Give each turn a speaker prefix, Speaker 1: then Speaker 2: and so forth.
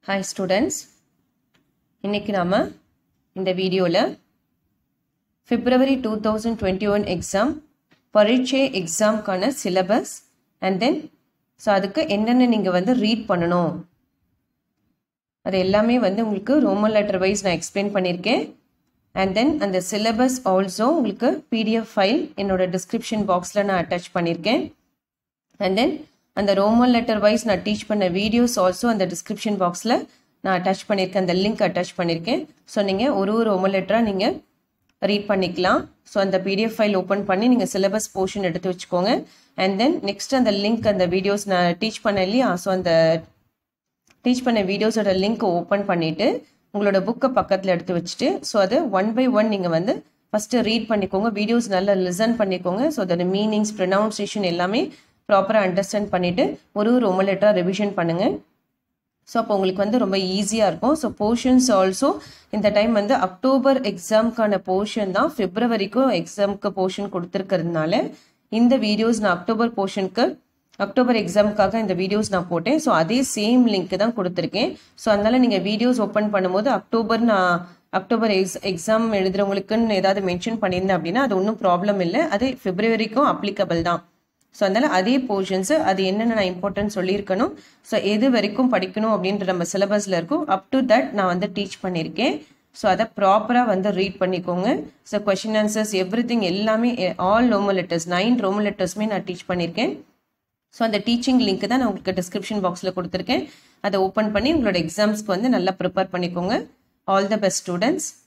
Speaker 1: hi students இன்னைக்கு நாம இந்த வீடியோவில் February two thousand twenty one exam பரீட்சை எக்ஸாம்க்கான சிலபஸ் அண்ட் தென் ஸோ அதுக்கு என்னென்ன நீங்கள் வந்து ரீட் பண்ணணும் அது எல்லாமே வந்து உங்களுக்கு ரோமன் லெட்டர் வைஸ் நான் எக்ஸ்பிளைன் பண்ணியிருக்கேன் அண்ட் தென் அந்த சிலபஸ் ஆல்சோ உங்களுக்கு பிடிஎஃப் ஃபைல் என்னோட டிஸ்கிரிப்ஷன் பாக்ஸில் நான் அட்டாச் பண்ணியிருக்கேன் அண்ட் தென் அந்த ரோமன் லெட்டர் வைஸ் நான் டீச் பண்ண வீடியோஸ் ஆல்சோ அந்த டிஸ்கிரிப்ஷன் பாக்ஸில் நான் அட்டாச் பண்ணியிருக்கேன் அந்த லிங்க் அட்டாச் பண்ணியிருக்கேன் ஸோ நீங்கள் ஒரு ஒரு ரோமன் லெட்டராக நீங்கள் ரீட் பண்ணிக்கலாம் ஸோ அந்த பிடிஎஃப் ஃபைல் ஓப்பன் பண்ணி நீங்கள் சிலபஸ் போர்ஷன் எடுத்து வச்சுக்கோங்க அண்ட் தென் நெக்ஸ்ட் அந்த லிங்க் அந்த வீடியோஸ் நான் டீச் பண்ண இல்லையா ஸோ அந்த டீச் பண்ண வீடியோஸோட லிங்க் ஓப்பன் பண்ணிவிட்டு உங்களோட புக்கை பக்கத்தில் எடுத்து வச்சுட்டு ஸோ அது ஒன் பை ஒன் நீங்கள் வந்து ஃபஸ்ட்டு ரீட் பண்ணிக்கோங்க வீடியோஸ் நல்லா லிசன் பண்ணிக்கோங்க ஸோ அதோட மீனிங்ஸ் ப்ரொனவுன்சியேஷன் எல்லாமே ப்ராப்பராக அண்டர்ஸ்டாண்ட் பண்ணிவிட்டு ஒரு ஒரு ரொம்ப லெட்டராக ரிவிஷன் பண்ணுங்கள் ஸோ அப்போ உங்களுக்கு வந்து ரொம்ப ஈஸியாக இருக்கும் ஸோ போர்ஷன்ஸ் ஆல்சோ இந்த டைம் வந்து அக்டோபர் எக்ஸாம்க்கான போர்ஷன் தான் பிப்ரவரிக்கும் எக்ஸாமுக்கு போர்ஷன் கொடுத்துருக்கிறதுனால இந்த வீடியோஸ் நான் அக்டோபர் போர்ஷனுக்கு அக்டோபர் எக்ஸாமுக்காக இந்த வீடியோஸ் நான் போட்டேன் ஸோ அதே சேம் லிங்க் தான் கொடுத்துருக்கேன் ஸோ அதனால நீங்கள் வீடியோஸ் ஓப்பன் பண்ணும்போது அக்டோபர் நான் அக்டோபர் எக்ஸ் எக்ஸாம் எழுதுறவங்களுக்குன்னு ஏதாவது மென்ஷன் பண்ணியிருந்தேன் அப்படின்னா அது ஒன்றும் ப்ராப்ளம் இல்லை அது பிப்ரவரிக்கும் அப்ளிகபிள் தான் ஸோ அதனால் அதே போர்ஷன்ஸு அது என்னென்ன நான் இம்பார்ட்டன்ட் சொல்லியிருக்கணும் ஸோ எது வரைக்கும் படிக்கணும் அப்படின்ற நம்ம சிலபஸில் இருக்கும் அப் டு தட் நான் வந்து டீச் பண்ணியிருக்கேன் ஸோ அதை ப்ராப்பராக வந்து ரீட் பண்ணிக்கோங்க so question answers everything எல்லாமே all Roman letters nine Roman லெட்டர்ஸுமே நான் டீச் பண்ணியிருக்கேன் ஸோ அந்த டீச்சிங் லிங்க் தான் நான் உங்களுக்கு டிஸ்கிரிப்ஷன் பாக்ஸில் கொடுத்துருக்கேன் அதை ஓப்பன் பண்ணி உங்களோட எக்ஸாம்ஸ்க்கு வந்து நல்லா ப்ரிப்பேர் பண்ணிக்கோங்க ஆல் த பெஸ்ட் ஸ்டூடெண்ட்ஸ்